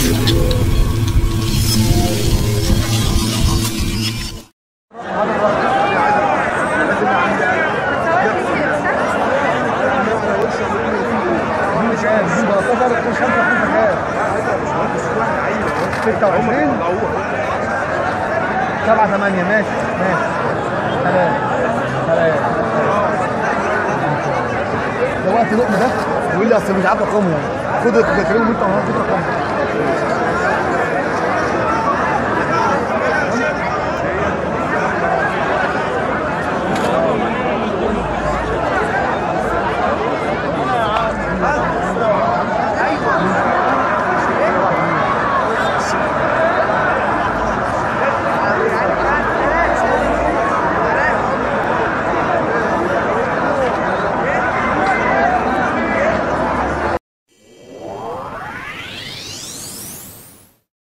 26 7 8 ماشي ماشي سلام سلام ده وقت لقمه ده يقول لي اصل مش عارف ارقامه خد كلمه انت خد